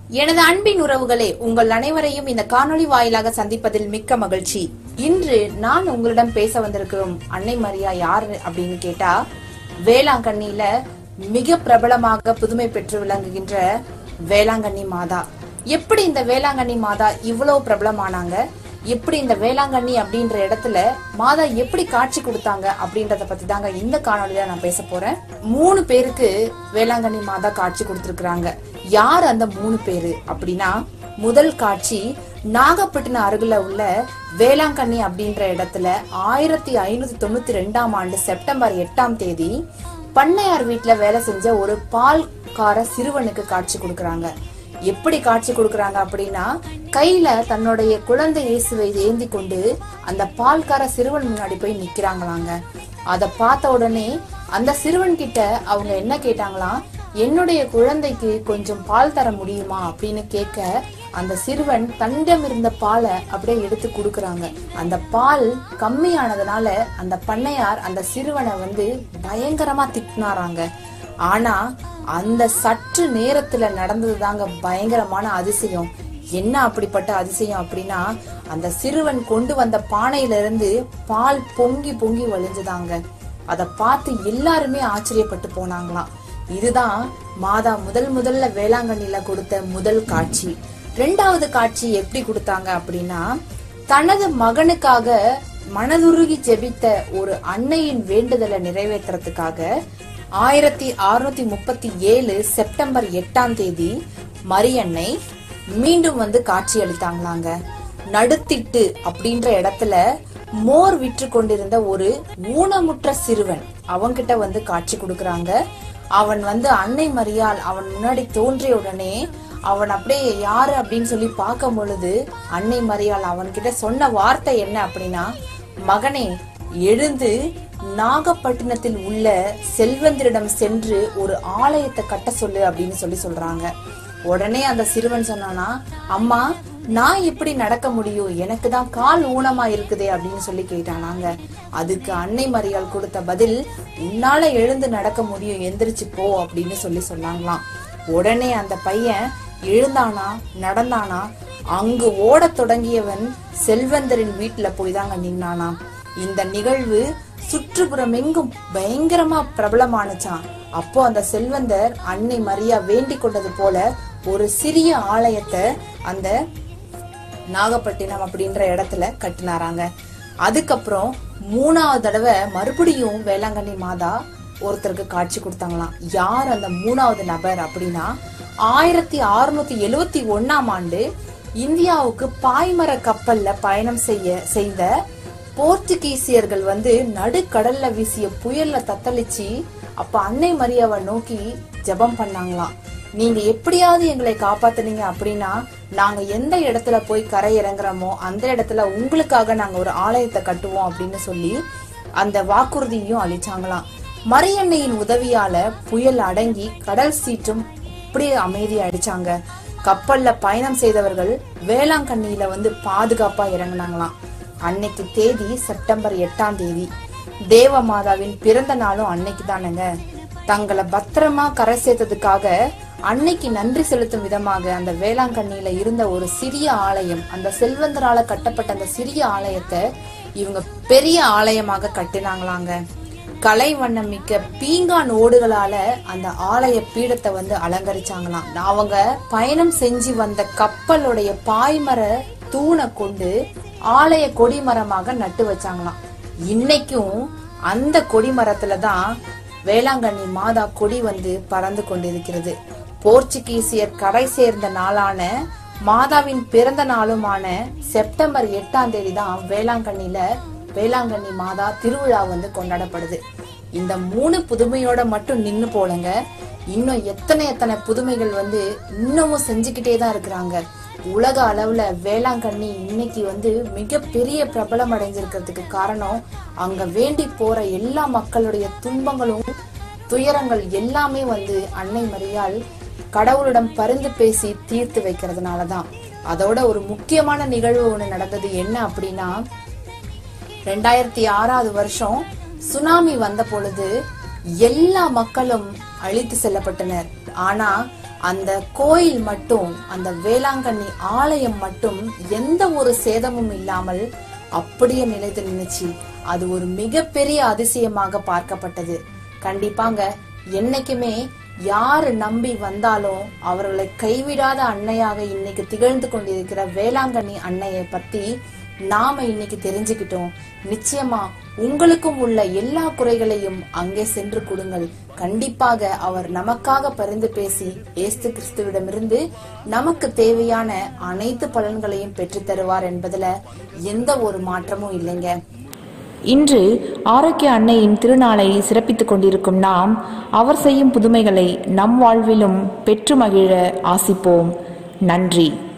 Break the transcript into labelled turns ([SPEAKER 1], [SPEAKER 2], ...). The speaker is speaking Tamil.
[SPEAKER 1] எனது அன்பின் உறவுகளே உங்கள் அனைவரையும் இந்த காணொளி வாயிலாக சந்திப்பதில் மிக்க மகிழ்ச்சி இன்று நான் உங்களிடம் பேச வந்திருக்கிறோம் அன்னை மரியா யாரு அப்படின்னு கேட்டா வேளாங்கண்ணியில மிக பிரபலமாக புதுமை பெற்று விளங்குகின்ற வேளாங்கண்ணி மாதா எப்படி இந்த வேளாங்கண்ணி மாதா இவ்வளவு பிரபலமானாங்க எப்படி இந்த வேளாங்கண்ணி அப்படின்ற இடத்துல மாதா எப்படி காட்சி கொடுத்தாங்க அப்படின்றத பத்தி தாங்க இந்த காணொளியில நான் பேச போறேன் மூணு பேருக்கு வேளாங்கண்ணி மாதா காட்சி கொடுத்திருக்கிறாங்க யார் அந்த மூணு பேரு அப்படின்னா முதல் காட்சி நாகப்பட்டினம் அருகில உள்ள வேளாங்கண்ணி அப்படின்ற இடத்துல ஆயிரத்தி ஐநூத்தி தொண்ணூத்தி ரெண்டாம் ஆண்டு செப்டம்பர் எட்டாம் தேதி பண்ணையார் வீட்டுல வேலை செஞ்ச ஒரு பால்கார சிறுவனுக்கு காட்சி கொடுக்கறாங்க எப்படி காட்சி கொடுக்கறாங்க அப்படின்னா கையில தன்னுடைய குழந்தை இயேசுவை ஏந்தி கொண்டு அந்த பால்கார சிறுவன் முன்னாடி போய் நிக்கிறாங்களாங்க அத பார்த்த உடனே அந்த சிறுவன் கிட்ட அவங்க என்ன கேட்டாங்களாம் என்னுடைய குழந்தைக்கு கொஞ்சம் பால் தர முடியுமா அப்படின்னு கேட்க அந்த சிறுவன் தன்னிடம் இருந்த பாலை அப்படியே எடுத்து கொடுக்கறாங்க அந்த பால் கம்மியானதுனால அந்த பண்ணையார் அந்த சிறுவனை வந்து பயங்கரமா திட்டினாராங்க ஆனா அந்த சற்று நேரத்துல நடந்தது தாங்க பயங்கரமான அதிசயம் என்ன அப்படிப்பட்ட அதிசயம் அப்படின்னா அந்த சிறுவன் கொண்டு வந்த பானையில இருந்து பால் பொங்கி பொங்கி வழிஞ்சுதாங்க அத பார்த்து எல்லாருமே ஆச்சரியப்பட்டு போனாங்களாம் இதுதான் மாதா முதல் முதல்ல வேளாங்கண்ணில கொடுத்த முதல் காட்சி ரெண்டாவது காட்சி எப்படி கொடுத்தாங்க அப்படின்னா தனது மகனுக்காக மனதுருகி ஜெபித்த ஒரு அன்னையின் வேண்டுதலை நிறைவேற்றுறதுக்காக ஆயிரத்தி அறுநூத்தி முப்பத்தி ஏழு செப்டம்பர் எட்டாம் தேதி மரியன்னை மீண்டும் வந்து காட்சி அளித்தாங்களாங்க நடுத்திட்டு அப்படின்ற இடத்துல மோர் விற்று கொண்டிருந்த ஒரு ஊனமுற்ற சிறுவன் அவன்கிட்ட வந்து காட்சி கொடுக்கறாங்க அவன் வந்து அன்னை மரியாள் அவன் முன்னாடி தோன்றிய உடனே அவன் அப்படியே யாரு அப்படின்னு சொல்லி பார்க்கும் பொழுது அன்னை மரியாள் அவன்கிட்ட சொன்ன வார்த்தை என்ன அப்படின்னா மகனே எழுந்து நாகப்பட்டினத்தில் உள்ள செல்வந்தரிடம் சென்று ஒரு ஆலயத்தை கட்ட சொல்லு அப்படின்னு சொல்லி சொல்றாங்க உடனே அந்த சிறுவன் சொன்னானா அம்மா நான் எப்படி நடக்க முடியும் எனக்கு தான் கால் ஊனமா இருக்குதே அப்படின்னு சொல்லி கேட்டானாங்க அதுக்கு அன்னை மரியாள் கொடுத்த பதில் உன்னால எழுந்து நடக்க முடியும் எந்திரிச்சு போ அப்படின்னு சொல்லி சொன்னாங்களாம் உடனே அந்த பையன் எழுந்தானா நடந்தானா அங்கு ஓடத் தொடங்கியவன் செல்வந்தரின் வீட்டுல போய் தாங்க நின்னானா இந்த நிகழ்வு சுற்றுப்புறம் எங்கும் பயங்கரமா பிரபலமானுச்சான் அப்போ அந்த செல்வந்தர் அன்னை மரியா வேண்டிக் கொண்டது போல ஒரு சிறிய ஆலயத்தை அந்த நாகப்பட்டினம் அப்படின்ற இடத்துல கட்டினாராங்க அதுக்கப்புறம் மூணாவது தடவை மறுபடியும் வேளாங்கண்ணி மாதா ஒருத்தருக்கு காட்சி கொடுத்தாங்களாம் யார் அந்த மூணாவது நபர் அப்படின்னா ஆயிரத்தி அறுநூத்தி எழுவத்தி ஒன்னாம் ஆண்டு இந்தியாவுக்கு பாய்மர கப்பல்ல பயணம் செய்ய செய்த போர்த்துகீசியர்கள் வந்து நடுக்கடல்ல வீசிய புயல்ல தத்தளிச்சு அப்ப அன்னை மரியாவை நோக்கி ஜெபம் பண்ணாங்களாம் நீங்க எப்படியாவது எங்களை காப்பாத்துனீங்க அப்படின்னா நாங்க எந்த இடத்துல போய் கரை இறங்குறோமோ அந்த இடத்துல உங்களுக்காக நாங்க ஒரு ஆலயத்தை கட்டுவோம் அப்படின்னு சொல்லி அந்த வாக்குறுதியும் அளிச்சாங்களாம் மரியன்னையின் உதவியால புயல் அடங்கி கடல் சீற்றம் அப்படியே அமைதி அடிச்சாங்க கப்பல்ல பயணம் செய்தவர்கள் வேளாங்கண்ணியில வந்து பாதுகாப்பா இறங்குனாங்களாம் அன்னைக்கு தேதி செப்டம்பர் எட்டாம் தேதி தேவ மாதாவின் பிறந்த நாளும் அன்னைக்கு தானங்க தங்களை பத்திரமா கரை சேர்த்ததுக்காக அன்னைக்கு நன்றி செலுத்தும் விதமாக அந்த வேளாங்கண்ணியில இருந்த ஒரு சிறிய ஆலயம் அந்த செல்வந்தரால கட்டப்பட்ட அந்த சிறிய ஆலயத்தை இவங்க பெரிய ஆலயமாக கட்டினாங்களாங்க கலை வண்ணம் மிக்க பீங்கான் ஓடுகளால அந்த ஆலய பீடத்தை வந்து அலங்கரிச்சாங்களாம் அவங்க பயணம் செஞ்சு வந்த கப்பலுடைய பாய்மர தூணை கொண்டு ஆலய கொடிமரமாக நட்டு வச்சாங்களாம் இன்னைக்கும் அந்த கொடிமரத்துல தான் வேளாங்கண்ணி மாதா கொடி வந்து பறந்து கொண்டிருக்கிறது போர்ச்சுகீசியர் கரை சேர்ந்த நாளான மாதாவின் பிறந்த நாளுமான செப்டம்பர் எட்டாம் தேதி தான் வேளாங்கண்ணில வேளாங்கண்ணி மாதா திருவிழா வந்து கொண்டாடப்படுது இந்த மூணு புதுமையோட மட்டும் நின்னு போலங்க இன்னும் எத்தனை எத்தனை புதுமைகள் வந்து இன்னமும் செஞ்சுக்கிட்டே தான் இருக்கிறாங்க உலக அளவுல வேளாங்கண்ணி இன்னைக்கு வந்து மிகப்பெரிய பிரபலம் அடைஞ்சிருக்கிறதுக்கு காரணம் அங்க வேண்டி போற எல்லா மக்களுடைய துன்பங்களும் துயரங்கள் எல்லாமே வந்து அன்னை மரியாள் கடவுளிடம் பரிந்து பேசி தீர்த்து வைக்கிறதுனாலதான் அதோட ஒரு முக்கியமான நிகழ்வு ஒண்ணு நடந்தது என்ன அப்படின்னா ரெண்டாயிரத்தி ஆறாவது வருஷம் சுனாமி வந்த பொழுது எல்லா மக்களும் அழித்து செல்லப்பட்டனர் ஆனா அந்த கோயில் மட்டும் அந்த வேளாங்கண்ணி ஆலயம் மட்டும் எந்த ஒரு சேதமும் இல்லாமல் அப்படியே நிலைத்து நின்னுச்சு அது ஒரு மிகப்பெரிய அதிசயமாக பார்க்கப்பட்டது கண்டிப்பாங்க என்னைக்குமே யாரு நம்பி வந்தாலும் அவர்களை கைவிடாத அன்னையாக இன்னைக்கு திகழ்ந்து கொண்டிருக்கிற வேளாங்கண்ணி அன்னையை பத்தி நாம இன்னைக்கு தெரிஞ்சுக்கிட்டோம் நிச்சயமா உங்களுக்கும் உள்ள எல்லா குறைகளையும் அங்கே சென்று கொடுங்கள் கண்டிப்பாக அவர் நமக்காக பரிந்து பேசி ஏஸ்து கிறிஸ்துவிடமிருந்து நமக்கு தேவையான அனைத்து பலன்களையும் பெற்றுத் தருவார் என்பதுல எந்த ஒரு மாற்றமும் இல்லைங்க
[SPEAKER 2] இன்று ஆரோக்கிய அன்னையின் திருநாளை சிறப்பித்துக் கொண்டிருக்கும் நாம் அவர் செய்யும் புதுமைகளை நம் வாழ்விலும் பெற்று மகிழ ஆசிப்போம் நன்றி